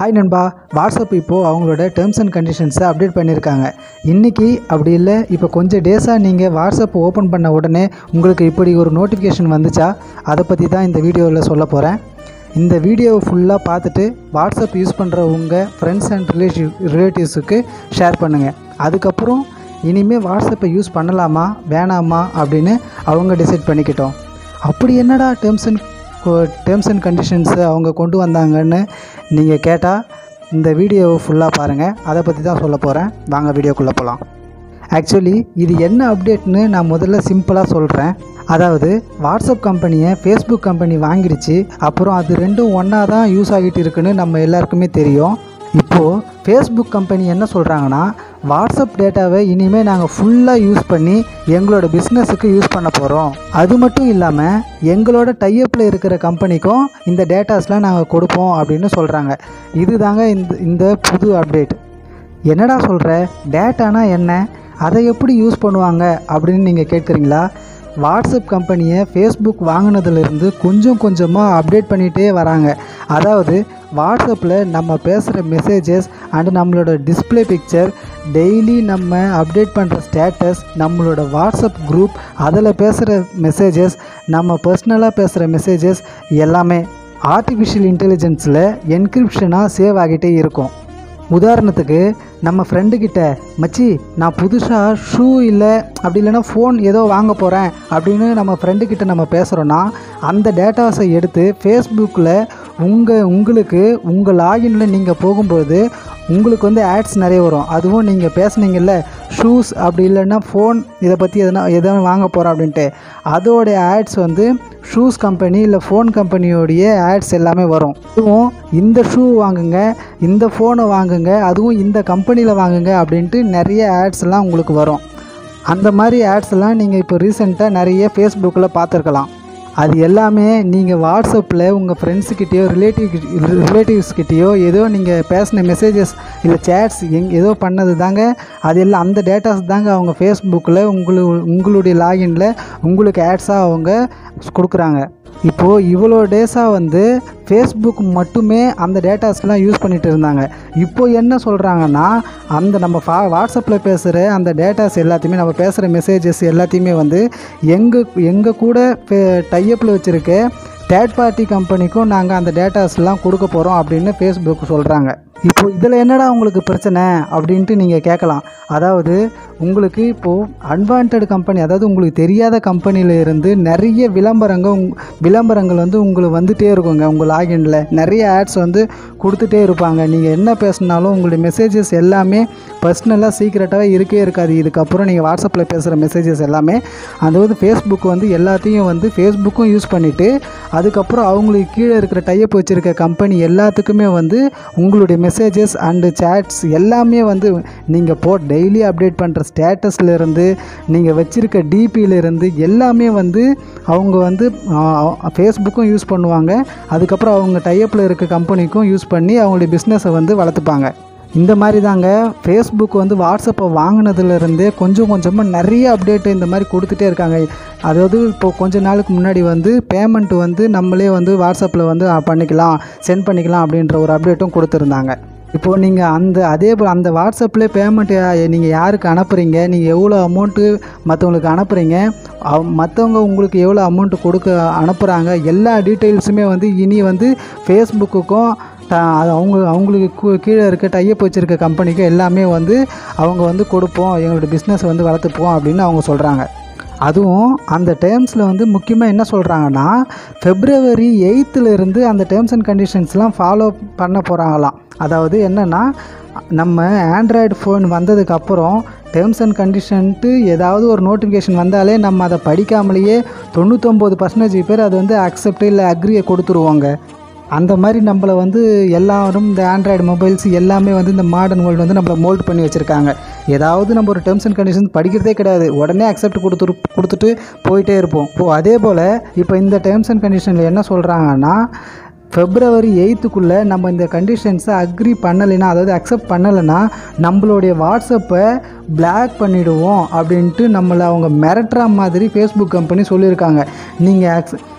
hi நண்பா WhatsApp இப்போது அவங்களோட டேர்ம்ஸ் அண்ட் கண்டிஷன்ஸை அப்டேட் பண்ணியிருக்காங்க இன்றைக்கி அப்படி இல்லை இப்போ கொஞ்சம் டேஸாக நீங்கள் வாட்ஸ்அப் ஓப்பன் பண்ண உடனே உங்களுக்கு இப்படி ஒரு நோட்டிஃபிகேஷன் வந்துச்சா அதை பற்றி தான் இந்த வீடியோவில் சொல்ல போகிறேன் இந்த வீடியோவை ஃபுல்லாக பார்த்துட்டு வாட்ஸ்அப் யூஸ் பண்ணுற உங்கள் ஃப்ரெண்ட்ஸ் அண்ட் ரிலேட்டிவ் ரிலேட்டிவ்ஸுக்கு ஷேர் பண்ணுங்கள் அதுக்கப்புறம் இனிமேல் வாட்ஸ்அப்பை யூஸ் பண்ணலாமா வேணாமா அப்படின்னு அவங்க டிசைட் பண்ணிக்கிட்டோம் அப்படி என்னடா terms and terms and conditions அவங்க கொண்டு வந்தாங்கன்னு நீங்கள் கேட்டால் இந்த வீடியோவை ஃபுல்லாக பாருங்கள் அதை பற்றி தான் சொல்ல போகிறேன் வாங்க வீடியோக்குள்ளே போகலாம் ஆக்சுவலி இது என்ன அப்டேட்னு நான் முதல்ல சிம்பிளாக சொல்கிறேன் அதாவது வாட்ஸ்அப் கம்பெனியை ஃபேஸ்புக் கம்பெனி வாங்கிடுச்சு அப்புறம் அது ரெண்டும் ஒன்றா தான் யூஸ் ஆகிட்டு இருக்குன்னு நம்ம எல்லாருக்குமே தெரியும் இப்போது ஃபேஸ்புக் கம்பெனி என்ன சொல்கிறாங்கன்னா வாட்ஸ்அப் டேட்டாவை இனிமேல் நாங்கள் ஃபுல்லாக யூஸ் பண்ணி எங்களோட பிஸ்னஸுக்கு யூஸ் பண்ண போகிறோம் அது மட்டும் இல்லாமல் எங்களோட டைப்பில் இருக்கிற கம்பெனிக்கும் இந்த டேட்டாஸ்லாம் நாங்கள் கொடுப்போம் அப்படின்னு சொல்கிறாங்க இதுதாங்க இந்த இந்த புது அப்டேட் என்னடா சொல்கிற டேட்டானா என்ன அதை எப்படி யூஸ் பண்ணுவாங்க அப்படின்னு நீங்கள் கேட்குறீங்களா வாட்ஸ்அப் கம்பெனியை ஃபேஸ்புக் வாங்கினதுலேருந்து கொஞ்சம் கொஞ்சமாக அப்டேட் பண்ணிகிட்டே வராங்க அதாவது வாட்ஸ்அப்பில் நம்ம பேசுகிற மெசேஜஸ் அண்டு நம்மளோட டிஸ்பிளே பிக்சர் டெய்லி நம்ம அப்டேட் பண்ணுற ஸ்டேட்டஸ் நம்மளோட வாட்ஸ்அப் குரூப் அதில் பேசுகிற மெசேஜஸ் நம்ம பர்சனலாக பேசுகிற மெசேஜஸ் எல்லாமே ஆர்டிஃபிஷியல் இன்டெலிஜென்ஸில் என்கிரிப்ஷனாக சேவ் ஆகிட்டே இருக்கும் உதாரணத்துக்கு நம்ம ஃப்ரெண்டுக்கிட்ட மச்சி நான் புதுசாக ஷூ இல்லை அப்படி இல்லைன்னா ஃபோன் ஏதோ வாங்க போகிறேன் அப்படின்னு நம்ம ஃப்ரெண்டுக்கிட்ட நம்ம பேசுகிறோன்னா அந்த டேட்டாஸை எடுத்து ஃபேஸ்புக்கில் உங்கள் உங்களுக்கு உங்கள் லாகின்ல நீங்கள் போகும்போது உங்களுக்கு வந்து ஆட்ஸ் நிறைய வரும் அதுவும் நீங்கள் பேசுனீங்கல்ல ஷூஸ் அப்படி இல்லைன்னா ஃபோன் இதை பற்றி எதனா எதனா வாங்க போகிறோம் அப்படின்ட்டு அதோடைய ஆட்ஸ் வந்து ஷூஸ் கம்பெனி இல்லை ஃபோன் கம்பெனியோடைய ஆட்ஸ் எல்லாமே வரும் அதுவும் இந்த ஷூ வாங்குங்க இந்த ஃபோனை வாங்குங்க அதுவும் இந்த கம்பெனியில் வாங்குங்க அப்படின்ட்டு நிறைய ஆட்ஸ்லாம் உங்களுக்கு வரும் அந்த மாதிரி ஆட்ஸ்லாம் நீங்கள் இப்போ ரீசெண்டாக நிறைய ஃபேஸ்புக்கில் பார்த்துருக்கலாம் அது எல்லாமே நீங்கள் வாட்ஸ்அப்பில் உங்கள் ஃப்ரெண்ட்ஸுக்கிட்டேயோ ரிலேட்டிவ் ரிலேட்டிவ்ஸ்கிட்டேயோ ஏதோ நீங்கள் பேசின மெசேஜஸ் இல்லை சேட்ஸ் எங் ஏதோ பண்ணது தாங்க அது எல்லாம் அந்த டேட்டாஸ் தாங்க அவங்க ஃபேஸ்புக்கில் உங்களுக்கு உங்களுடைய லாகின்ல உங்களுக்கு ஆட்ஸாக அவங்க கொடுக்குறாங்க இப்போது இவ்வளோ டேஸாக வந்து ஃபேஸ்புக் மட்டுமே அந்த டேட்டாஸ்லாம் யூஸ் பண்ணிட்டு இருந்தாங்க இப்போ என்ன சொல்கிறாங்கன்னா அந்த நம்ம ஃபா வாட்ஸ்அப்பில் பேசுகிற அந்த டேட்டாஸ் எல்லாத்தையுமே நம்ம பேசுகிற மெசேஜஸ் எல்லாத்தையுமே வந்து எங்கள் எங்கள் கூட டைப்பில் வச்சுருக்க தேர்ட் பார்ட்டி கம்பெனிக்கும் நாங்கள் அந்த டேட்டாஸ்லாம் கொடுக்க போகிறோம் அப்படின்னு ஃபேஸ்புக் சொல்கிறாங்க இப்போ இதில் என்னடா உங்களுக்கு பிரச்சனை அப்படின்ட்டு நீங்கள் கேட்கலாம் அதாவது உங்களுக்கு இப்போது அன்வான்ட் கம்பெனி அதாவது உங்களுக்கு தெரியாத கம்பெனியில் இருந்து நிறைய விளம்பரங்கள் உங் விளம்பரங்கள் வந்து உங்களுக்கு வந்துகிட்டே இருக்குங்க உங்கள் லாகின்ல நிறைய ஆட்ஸ் வந்து கொடுத்துட்டே இருப்பாங்க நீங்கள் என்ன பேசினாலும் உங்களுடைய மெசேஜஸ் எல்லாமே பர்சனலாக சீக்ரெட்டாக இருக்கே இருக்காது இதுக்கப்புறம் நீங்கள் வாட்ஸ்அப்பில் பேசுகிற மெசேஜஸ் எல்லாமே அதாவது ஃபேஸ்புக் வந்து எல்லாத்தையும் வந்து ஃபேஸ்புக்கும் யூஸ் பண்ணிவிட்டு அதுக்கப்புறம் அவங்களுக்கு கீழே இருக்கிற டைப் வச்சுருக்க கம்பெனி எல்லாத்துக்குமே வந்து உங்களுடைய மெசேஜஸ் அண்டு சேட்ஸ் எல்லாமே வந்து நீங்கள் போ டெய்லி அப்டேட் பண்ணுற ஸ்டேட்டஸ்லேருந்து நீங்கள் வச்சுருக்க டிபியிலேருந்து எல்லாமே வந்து அவங்க வந்து ஃபேஸ்புக்கும் யூஸ் பண்ணுவாங்க அதுக்கப்புறம் அவங்க டைப்பில் இருக்க கம்பெனிக்கும் யூஸ் பண்ணி அவங்களுடைய பிஸ்னஸை வந்து வளர்த்துப்பாங்க இந்த மாதிரி தாங்க ஃபேஸ்புக் வந்து வாட்ஸ்அப்பை வாங்கினதுலேருந்தே கொஞ்சம் கொஞ்சமாக நிறைய அப்டேட் இந்த மாதிரி கொடுத்துட்டே இருக்காங்க அதாவது இப்போ கொஞ்ச நாளுக்கு முன்னாடி வந்து பேமெண்ட் வந்து நம்மளே வந்து வாட்ஸ்அப்பில் வந்து பண்ணிக்கலாம் சென்ட் பண்ணிக்கலாம் அப்படின்ற ஒரு அப்டேட்டும் கொடுத்துருந்தாங்க இப்போது நீங்கள் அந்த அதே போல் அந்த வாட்ஸ்அப்பில் பேமெண்ட் நீங்கள் யாருக்கு அனுப்புகிறீங்க நீங்கள் எவ்வளோ அமௌண்ட்டு மற்றவங்களுக்கு அனுப்புகிறீங்க மற்றவங்க உங்களுக்கு எவ்வளோ அமௌண்ட்டு கொடுக்க அனுப்புகிறாங்க எல்லா டீட்டெயில்ஸுமே வந்து இனி வந்து ஃபேஸ்புக்குக்கும் அது அவங்க அவங்களுக்கு கீழே இருக்க டைப் வச்சுருக்க கம்பெனிக்கு எல்லாமே வந்து அவங்க வந்து கொடுப்போம் எங்களோட பிஸ்னஸ் வந்து வளர்த்துப்போம் அப்படின்னு அவங்க சொல்கிறாங்க அதுவும் அந்த டேர்ம்ஸில் வந்து முக்கியமாக என்ன சொல்கிறாங்கன்னா ஃபெப்ரவரி எயித்துலேருந்து அந்த டேர்ம்ஸ் அண்ட் கண்டிஷன்ஸ்லாம் ஃபாலோ பண்ண போகிறாங்களாம் அதாவது என்னென்னா நம்ம ஆண்ட்ராய்டு ஃபோன் வந்ததுக்கப்புறம் டேர்ம்ஸ் அண்ட் கண்டிஷன்ட்டு ஏதாவது ஒரு நோட்டிஃபிகேஷன் வந்தாலே நம்ம அதை படிக்காமலேயே தொண்ணூத்தொம்பது பர்சன்டேஜ் பேர் அது வந்து அக்செப்ட் இல்லை அக்ரியை கொடுத்துருவாங்க அந்த மாதிரி நம்மளை வந்து எல்லாரும் இந்த ஆண்ட்ராய்டு மொபைல்ஸ் எல்லாமே வந்து இந்த மாடர்ன் வேர்ல்டு வந்து நம்மளை மோல்ட் பண்ணி வச்சுருக்காங்க ஏதாவது நம்ம ஒரு டேர்ம்ஸ் அண்ட் கண்டிஷன்ஸ் படிக்கிறதே கிடையாது உடனே அக்செப்ட் கொடுத்துரு கொடுத்துட்டு போயிட்டே இருப்போம் இப்போது அதே போல் இப்போ இந்த டேர்ம்ஸ் அண்ட் கண்டிஷனில் என்ன சொல்கிறாங்கன்னா ஃபெப்ரவரி எயித்துக்குள்ளே நம்ம இந்த கண்டிஷன்ஸை அக்ரி பண்ணலைன்னா அதாவது அக்செப்ட் பண்ணலைன்னா நம்மளுடைய வாட்ஸ்அப்பை பிளாக் பண்ணிவிடுவோம் அப்படின்ட்டு நம்மளை அவங்க மிரட்டுற மாதிரி ஃபேஸ்புக் கம்பெனி சொல்லியிருக்காங்க நீங்கள் அக்ஸ்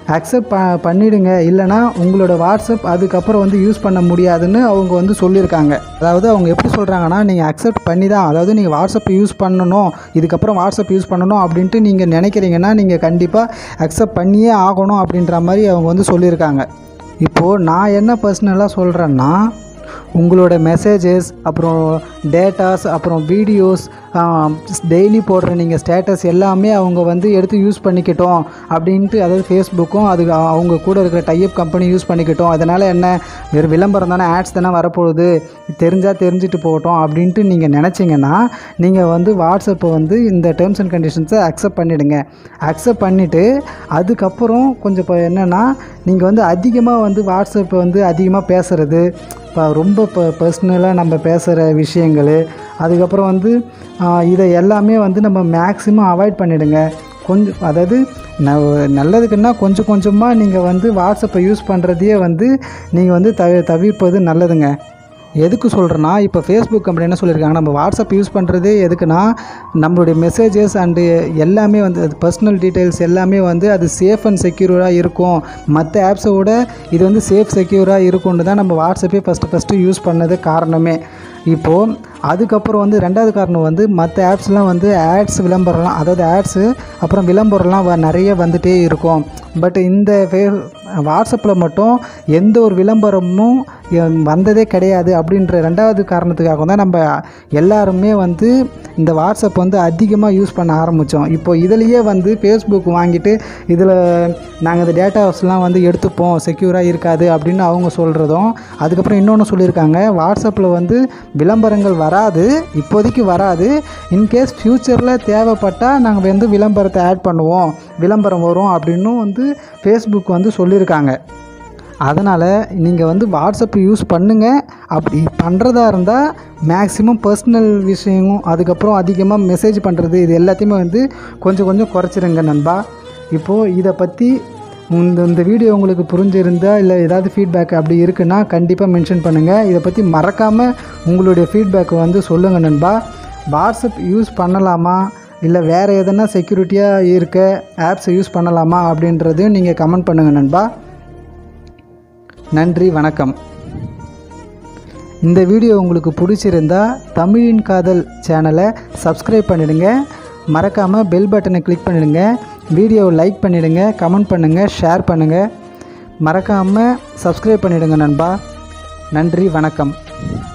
அக்செப்ட் ப பண்ணிடுங்க இல்லைனா உங்களோட வாட்ஸ்அப் அதுக்கப்புறம் வந்து யூஸ் பண்ண முடியாதுன்னு அவங்க வந்து சொல்லியிருக்காங்க அதாவது அவங்க எப்படி சொல்கிறாங்கன்னா நீங்கள் அக்செப்ட் பண்ணி தான் அதாவது நீங்கள் வாட்ஸ்அப் யூஸ் பண்ணணும் இதுக்கப்புறம் வாட்ஸ்அப் யூஸ் பண்ணணும் அப்படின்ட்டு நீங்கள் நினைக்கிறீங்கன்னா நீங்கள் கண்டிப்பாக அக்செப்ட் பண்ணியே ஆகணும் அப்படின்ற மாதிரி அவங்க வந்து சொல்லியிருக்காங்க இப்போது நான் என்ன பர்சனலாக சொல்கிறேன்னா உங்களோட மெசேஜஸ் அப்புறம் டேட்டாஸ் அப்புறம் வீடியோஸ் டெய்லி போடுற நீங்கள் ஸ்டேட்டஸ் எல்லாமே அவங்க வந்து எடுத்து யூஸ் பண்ணிக்கிட்டோம் அப்படின்ட்டு அதாவது ஃபேஸ்புக்கும் அது அவங்க கூட இருக்கிற டைப் கம்பெனி யூஸ் பண்ணிக்கிட்டோம் அதனால் என்ன வெறும் விளம்பரம் தானே ஆட்ஸ் தானே வரப்போகுது தெரிஞ்சால் தெரிஞ்சுட்டு போகட்டும் அப்படின்ட்டு நீங்கள் நினச்சிங்கன்னா நீங்கள் வந்து வாட்ஸ்அப்பை வந்து இந்த டேர்ம்ஸ் அண்ட் கண்டிஷன்ஸை அக்செப்ட் பண்ணிவிடுங்க அக்செப்ட் பண்ணிவிட்டு அதுக்கப்புறம் கொஞ்சம் இப்போ என்னென்னா நீங்கள் வந்து அதிகமாக வந்து வாட்ஸ்அப்பை வந்து அதிகமாக பேசுகிறது இப்போ ரொம்ப இப்போ பர்சனலாக நம்ம பேசுகிற விஷயங்கள் அதுக்கப்புறம் வந்து ஆஹ், இதை எல்லாமே வந்து நம்ம மேக்ஸிமம் அவாய்ட் பண்ணிடுங்க கொஞ்சம் அதாவது ந நல்லதுக்குன்னா கொஞ்சம் கொஞ்சமாக நீங்கள் வந்து வாட்ஸ்அப்பை யூஸ் பண்ணுறதையே வந்து நீங்கள் வந்து தவி தவிர்ப்பது நல்லதுங்க எதுக்கு சொல்கிறேன்னா இப்போ ஃபேஸ்புக் கம்பெனி என்ன சொல்லியிருக்காங்க நம்ம வாட்ஸ்அப் யூஸ் பண்ணுறதே எதுக்குன்னா நம்மளுடைய மெசேஜஸ் அண்டு எல்லாமே வந்து அது பர்சனல் டீட்டெயில்ஸ் எல்லாமே வந்து அது சேஃப் அண்ட் செக்யூராக இருக்கும் மற்ற ஆப்ஸை விட இது வந்து சேஃப் செக்யூராக இருக்கும்னு தான் நம்ம வாட்ஸ்அப்பே ஃபஸ்ட்டு ஃபஸ்ட்டு யூஸ் பண்ணது காரணமே இப்போது அதுக்கப்புறம் வந்து ரெண்டாவது காரணம் வந்து மற்ற ஆப்ஸ்லாம் வந்து ஆட்ஸ் விளம்பரம்லாம் அதாவது ஆட்ஸு அப்புறம் விளம்பரம்லாம் வ- நிறைய வந்துட்டே இருக்கும் பட் இந்த ஃபே வாட்ஸ்அப்பில் மட்டும் எந்த ஒரு விளம்பரமும் எ- வந்ததே கிடையாது அப்படின்ற ரெண்டாவது காரணத்துக்காக தான் நம்ம எல்லாருமே வந்து இந்த வாட்ஸ்அப் வந்து அதிகமாக யூஸ் பண்ண ஆரம்பித்தோம் இப்போ இதுலேயே வந்து ஃபேஸ்புக் வாங்கிட்டு இதில் நாங்கள் இந்த டேட்டாஸ்லாம் வந்து எடுத்துப்போம் செக்யூராக இருக்காது அப்படின்னு அவங்க சொல்கிறதும் அதுக்கப்புறம் இன்னொன்று சொல்லியிருக்காங்க வாட்ஸ்அப்பில் வந்து விளம்பரங்கள் வராது இப்போதைக்கு வராது இன்கேஸ் ஃப்யூச்சரில் தேவைப்பட்டால் நாங்கள் வந்து விளம்பரத்தை ஆட் பண்ணுவோம் விளம்பரம் வரும் அப்படின்னும் வந்து ஃபேஸ்புக் வந்து சொல்லியிருக்காங்க அதனால் நீங்கள் வந்து வாட்ஸ்அப் யூஸ் பண்ணுங்கள் அப்படி பண்ணுறதா இருந்தால் மேக்ஸிமம் பர்சனல் விஷயமும் அதுக்கப்புறம் அதிகமாக மெசேஜ் பண்ணுறது இது எல்லாத்தையுமே வந்து கொஞ்சம் கொஞ்சம் குறைச்சிருங்க நண்பா இப்போது இதை பற்றி இந்த இந்த வீடியோ உங்களுக்கு புரிஞ்சிருந்தா இல்லை ஏதாவது ஃபீட்பேக் அப்படி இருக்குன்னா கண்டிப்பாக மென்ஷன் பண்ணுங்கள் இதை பற்றி மறக்காமல் உங்களுடைய ஃபீட்பேக்கை வந்து சொல்லுங்கள் நண்பா வாட்ஸ்அப் யூஸ் பண்ணலாமா இல்லை வேறு எதனா செக்யூரிட்டியாக இருக்க ஆப்ஸை யூஸ் பண்ணலாமா அப்படின்றதையும் நீங்கள் கமெண்ட் பண்ணுங்கள் நண்பா நன்றி வணக்கம் இந்த வீடியோ உங்களுக்கு பிடிச்சிருந்தா தமிழின் காதல் சேனலை சப்ஸ்கிரைப் பண்ணிடுங்க மறக்காமல் பெல் பட்டனை கிளிக் பண்ணிடுங்க வீடியோவை லைக் பண்ணிடுங்க கமெண்ட் பண்ணுங்கள் ஷேர் பண்ணுங்கள் மறக்காமல் சப்ஸ்கிரைப் பண்ணிடுங்க நண்பா நன்றி வணக்கம்